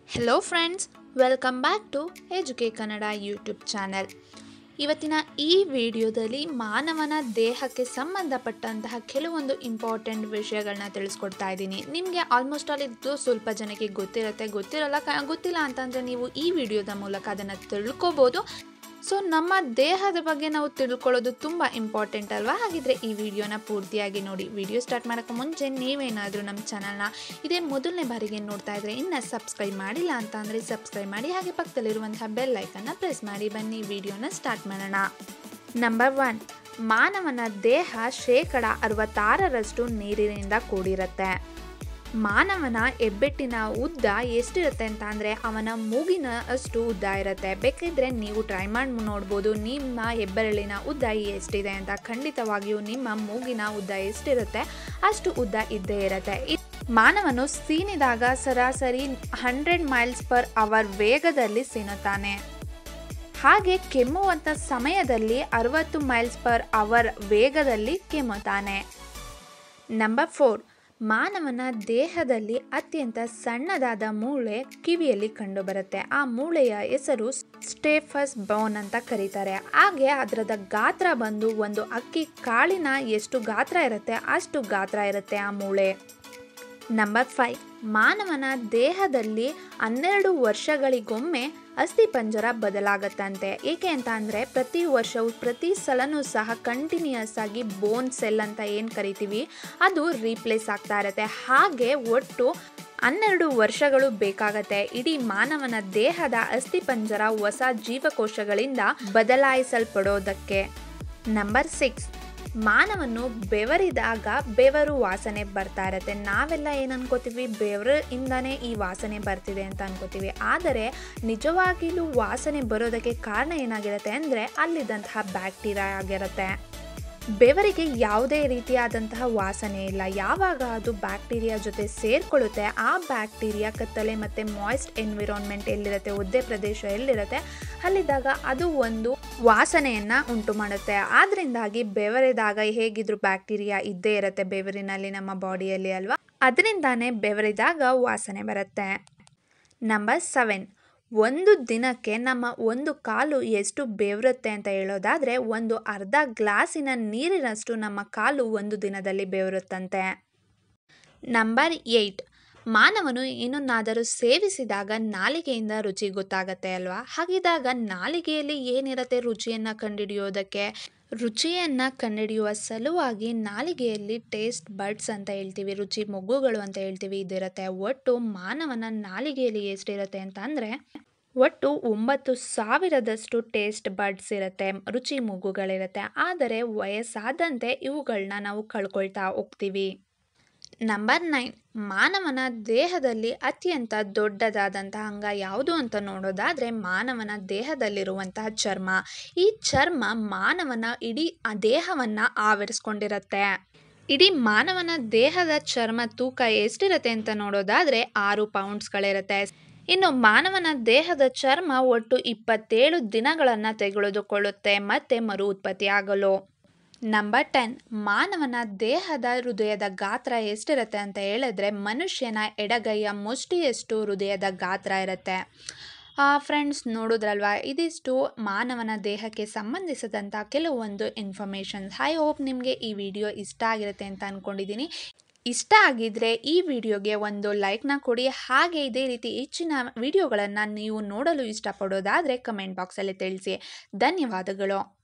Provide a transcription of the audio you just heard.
hello friends welcome back to ಎಜುಕೆ Kannada YouTube channel ಇವತ್ತಿನ ಈ ವಿಡಿಯೋದಲ್ಲಿ ಮಾನವನ ದೇಹಕ್ಕೆ ಸಂಬಂಧಪಟ್ಟಂತಹ ಕೆಲವೊಂದು ಇಂಪಾರ್ಟೆಂಟ್ ವಿಷಯಗಳನ್ನ ತಿಳಿಸ್ಕೊಡ್ತಾ ಇದ್ದೀನಿ ನಿಮಗೆ ಆಲ್ಮೋಸ್ಟ್ ಆಲ್ ಇದು ಸ್ವಲ್ಪ ಜನಕ್ಕೆ ಗೊತ್ತಿರುತ್ತೆ ಗೊತ್ತಿರಲ್ಲ ಕ- ಗೊತ್ತಿಲ್ಲ ಅಂತಂದರೆ ನೀವು ಈ ವಿಡಿಯೋದ ಮೂಲಕ ಅದನ್ನು ತಿಳ್ಕೊಬೋದು ಸೊ ನಮ್ಮ ದೇಹದ ಬಗ್ಗೆ ನಾವು ತಿಳ್ಕೊಳ್ಳೋದು ತುಂಬ ಇಂಪಾರ್ಟೆಂಟ್ ಅಲ್ವಾ ಹಾಗಿದ್ರೆ ಈ ವಿಡಿಯೋನ ಪೂರ್ತಿಯಾಗಿ ನೋಡಿ ವಿಡಿಯೋ ಸ್ಟಾರ್ಟ್ ಮಾಡೋಕ್ಕೆ ಮುಂಚೆ ನೀವೇನಾದರೂ ನಮ್ಮ ಚಾನಲ್ನ ಇದೇ ಮೊದಲನೇ ಬಾರಿಗೆ ನೋಡ್ತಾ ಇದ್ರೆ ಇನ್ನು ಸಬ್ಸ್ಕ್ರೈಬ್ ಮಾಡಿಲ್ಲ ಅಂತ ಅಂದರೆ ಸಬ್ಸ್ಕ್ರೈಬ್ ಮಾಡಿ ಹಾಗೆ ಪಕ್ಕದಲ್ಲಿರುವಂತಹ ಬೆಲ್ ಐಕನ್ನ ಪ್ರೆಸ್ ಮಾಡಿ ಬನ್ನಿ ವಿಡಿಯೋನ ಸ್ಟಾರ್ಟ್ ಮಾಡೋಣ ನಂಬರ್ ಒನ್ ಮಾನವನ ದೇಹ ಶೇಕಡ ಅರವತ್ತಾರರಷ್ಟು ನೀರಿನಿಂದ ಕೂಡಿರುತ್ತೆ ಮಾನವನ ಹೆಬ್ಬೆಟ್ಟಿನ ಉದ್ದ ಎಷ್ಟಿರುತ್ತೆ ಅಂತ ಅಂದರೆ ಅವನ ಮೂಗಿನ ಅಷ್ಟು ಉದ್ದ ಇರುತ್ತೆ ಬೇಕಿದ್ರೆ ನೀವು ಟ್ರೈ ಮಾಡಿ ನೋಡ್ಬೋದು ನಿಮ್ಮ ಹೆಬ್ಬೆರಳಿನ ಉದ್ದ ಎಷ್ಟಿದೆ ಅಂತ ಖಂಡಿತವಾಗಿಯೂ ನಿಮ್ಮ ಮೂಗಿನ ಉದ್ದ ಎಷ್ಟಿರುತ್ತೆ ಅಷ್ಟು ಉದ್ದ ಇದ್ದೇ ಇರುತ್ತೆ ಇ- ಮಾನವನು ಸೀನಿದಾಗ ಸರಾಸರಿ ಹಂಡ್ರೆಡ್ ಮೈಲ್ಸ್ ಪರ್ ಅವರ್ ವೇಗದಲ್ಲಿ ಸೀನುತ್ತಾನೆ ಹಾಗೆ ಕೆಮ್ಮುವಂಥ ಸಮಯದಲ್ಲಿ ಅರವತ್ತು ಮೈಲ್ಸ್ ಪರ್ ಅವರ್ ವೇಗದಲ್ಲಿ ಕೆಮ್ಮುತ್ತಾನೆ ನಂಬರ್ ಫೋರ್ ಮಾನವನ ದೇಹದಲ್ಲಿ ಅತ್ಯಂತ ಸಣ್ಣದಾದ ಮೂಳೆ ಕಿವಿಯಲ್ಲಿ ಕಂಡುಬರುತ್ತೆ ಆ ಮೂಳೆಯ ಹೆಸರು ಸ್ಟೇಫಸ್ ಬೋನ್ ಅಂತ ಕರೀತಾರೆ ಹಾಗೆ ಅದರದ ಗಾತ್ರ ಬಂದು ಒಂದು ಅಕ್ಕಿ ಕಾಳಿನ ಎಷ್ಟು ಗಾತ್ರ ಇರುತ್ತೆ ಅಷ್ಟು ಗಾತ್ರ ಇರುತ್ತೆ ಆ ಮೂಳೆ ನಂಬರ್ ಫೈವ್ ಮಾನವನ ದೇಹದಲ್ಲಿ ಹನ್ನೆರಡು ವರ್ಷಗಳಿಗೊಮ್ಮೆ ಅಸ್ಥಿಪಂಜರ ಬದಲಾಗತ್ತಂತೆ ಏಕೆ ಅಂತ ಅಂದರೆ ಪ್ರತಿ ವರ್ಷವೂ ಪ್ರತಿ ಸಲನೂ ಸಹ ಕಂಟಿನ್ಯೂಯಸ್ ಆಗಿ ಬೋನ್ ಸೆಲ್ ಅಂತ ಏನು ಕರಿತೀವಿ ಅದು ರೀಪ್ಲೇಸ್ ಆಗ್ತಾ ಇರುತ್ತೆ ಹಾಗೆ ಒಟ್ಟು ಹನ್ನೆರಡು ವರ್ಷಗಳು ಬೇಕಾಗತ್ತೆ ಇಡೀ ಮಾನವನ ದೇಹದ ಅಸ್ಥಿಪಂಜರ ಹೊಸ ಜೀವಕೋಶಗಳಿಂದ ಬದಲಾಯಿಸಲ್ಪಡೋದಕ್ಕೆ ನಂಬರ್ ಸಿಕ್ಸ್ ಮಾನವನು ಬೆವರಿದಾಗ ಬೆವರು ವಾಸನೆ ಬರ್ತಾ ಇರುತ್ತೆ ನಾವೆಲ್ಲ ಏನು ಅನ್ಕೋತೀವಿ ಬೆವರಿಂದಾನೇ ಈ ವಾಸನೆ ಬರ್ತಿದೆ ಅಂತ ಅನ್ಕೋತೀವಿ ಆದರೆ ನಿಜವಾಗಿಲೂ ವಾಸನೆ ಬರೋದಕ್ಕೆ ಕಾರಣ ಏನಾಗಿರುತ್ತೆ ಅಂದರೆ ಅಲ್ಲಿದ್ದಂತಹ ಬ್ಯಾಕ್ಟೀರಿಯಾ ಆಗಿರುತ್ತೆ ಬೆವರಿಗೆ ಯಾವುದೇ ರೀತಿಯಾದಂತಹ ವಾಸನೆ ಇಲ್ಲ ಯಾವಾಗ ಅದು ಬ್ಯಾಕ್ಟೀರಿಯಾ ಜೊತೆ ಸೇರ್ಕೊಳ್ಳುತ್ತೆ ಆ ಬ್ಯಾಕ್ಟೀರಿಯಾ ಕತ್ತಲೆ ಮತ್ತು ಮಾಯ್ಸ್ಟ್ ಎನ್ವಿರಾನ್ಮೆಂಟ್ ಎಲ್ಲಿರುತ್ತೆ ಒದ್ದೆ ಪ್ರದೇಶ ಎಲ್ಲಿರುತ್ತೆ ಅಲ್ಲಿದ್ದಾಗ ಅದು ಒಂದು ವಾಸನೆಯನ್ನು ಉಂಟು ಮಾಡುತ್ತೆ ಆದ್ರಿಂದಾಗಿ ಬೆವರಿದಾಗ ಹೇಗಿದ್ರು ಬ್ಯಾಕ್ಟೀರಿಯಾ ಇದ್ದೇ ಇರುತ್ತೆ ಬೆವರಿನಲ್ಲಿ ನಮ್ಮ ಬಾಡಿಯಲ್ಲಿ ಅಲ್ವಾ ಅದರಿಂದಾನೇ ಬೆವರಿದಾಗ ವಾಸನೆ ಬರುತ್ತೆ ನಂಬರ್ ಸೆವೆನ್ ಒಂದು ದಿನಕ್ಕೆ ನಮ್ಮ ಒಂದು ಕಾಲು ಎಷ್ಟು ಬೆವರುತ್ತೆ ಅಂತ ಹೇಳೋದಾದರೆ ಒಂದು ಅರ್ಧ ಗ್ಲಾಸಿನ ನೀರಿನಷ್ಟು ನಮ್ಮ ಕಾಲು ಒಂದು ದಿನದಲ್ಲಿ ಬೆವರುತ್ತಂತೆ ನಂಬರ್ ಏಯ್ಟ್ ಮಾನವನು ಏನನ್ನಾದರೂ ಸೇವಿಸಿದಾಗ ನಾಲಿಗೆಯಿಂದ ರುಚಿ ಗೊತ್ತಾಗತ್ತೆ ಅಲ್ವಾ ಹಾಗಿದ್ದಾಗ ನಾಲಿಗೆಯಲ್ಲಿ ಏನಿರುತ್ತೆ ರುಚಿಯನ್ನು ಕಂಡುಹಿಡಿಯೋದಕ್ಕೆ ರುಚಿಯನ್ನು ಕಂಡುಹಿಡಿಯುವ ಸಲುವಾಗಿ ನಾಲಿಗೆಯಲ್ಲಿ ಟೇಸ್ಟ್ ಬಡ್ಸ್ ಅಂತ ಹೇಳ್ತೀವಿ ರುಚಿ ಮೊಗ್ಗುಗಳು ಅಂತ ಹೇಳ್ತೀವಿ ಇದಿರುತ್ತೆ ಒಟ್ಟು ಮಾನವನ ನಾಲಿಗೆಯಲ್ಲಿ ಎಷ್ಟಿರುತ್ತೆ ಅಂತ ಅಂದರೆ ಒಟ್ಟು ಒಂಬತ್ತು ಸಾವಿರದಷ್ಟು ಟೇಸ್ಟ್ ಬಡ್ಸ್ ಇರುತ್ತೆ ರುಚಿ ಮೊಗ್ಗುಗಳಿರುತ್ತೆ ಆದರೆ ವಯಸ್ಸಾದಂತೆ ಇವುಗಳನ್ನ ನಾವು ಕಳ್ಕೊಳ್ತಾ ಹೋಗ್ತೀವಿ ನಂಬರ್ ನೈನ್ ಮಾನವನ ದೇಹದಲ್ಲಿ ಅತ್ಯಂತ ದೊಡ್ಡದಾದಂತಹ ಅಂಗ ಯಾವುದು ಅಂತ ನೋಡೋದಾದರೆ ಮಾನವನ ದೇಹದಲ್ಲಿರುವಂತಹ ಚರ್ಮ ಈ ಚರ್ಮ ಮಾನವನ ಇಡೀ ಆ ದೇಹವನ್ನು ಆವರಿಸ್ಕೊಂಡಿರುತ್ತೆ ಇಡೀ ಮಾನವನ ದೇಹದ ಚರ್ಮ ತೂಕ ಎಷ್ಟಿರುತ್ತೆ ಅಂತ ನೋಡೋದಾದರೆ ಆರು ಪೌಂಡ್ಸ್ಗಳಿರುತ್ತೆ ಇನ್ನು ಮಾನವನ ದೇಹದ ಚರ್ಮ ಒಟ್ಟು ಇಪ್ಪತ್ತೇಳು ದಿನಗಳನ್ನು ತೆಗೆದುಕೊಳ್ಳುತ್ತೆ ಮತ್ತೆ ಮರು ಉತ್ಪತ್ತಿ ಆಗಲು ನಂಬರ್ ಟೆನ್ ಮಾನವನ ದೇಹದ ಹೃದಯದ ಗಾತ್ರ ಎಷ್ಟಿರುತ್ತೆ ಅಂತ ಹೇಳಿದ್ರೆ ಮನುಷ್ಯನ ಎಡಗೈಯ ಮುಷ್ಟಿಯಷ್ಟು ಹೃದಯದ ಗಾತ್ರ ಇರುತ್ತೆ ಫ್ರೆಂಡ್ಸ್ ನೋಡಿದ್ರಲ್ವಾ ಇದಿಷ್ಟು ಮಾನವನ ದೇಹಕ್ಕೆ ಸಂಬಂಧಿಸಿದಂಥ ಕೆಲವೊಂದು ಇನ್ಫಾರ್ಮೇಷನ್ಸ್ ಐ ಹೋಪ್ ನಿಮಗೆ ಈ ವಿಡಿಯೋ ಇಷ್ಟ ಆಗಿರುತ್ತೆ ಅಂತ ಅಂದ್ಕೊಂಡಿದ್ದೀನಿ ಇಷ್ಟ ಆಗಿದ್ರೆ ಈ ವಿಡಿಯೋಗೆ ಒಂದು ಲೈಕ್ನ ಕೊಡಿ ಹಾಗೆ ಇದೇ ರೀತಿ ಹೆಚ್ಚಿನ ವಿಡಿಯೋಗಳನ್ನು ನೀವು ನೋಡಲು ಇಷ್ಟಪಡೋದಾದರೆ ಕಮೆಂಟ್ ಬಾಕ್ಸಲ್ಲಿ ತಿಳಿಸಿ ಧನ್ಯವಾದಗಳು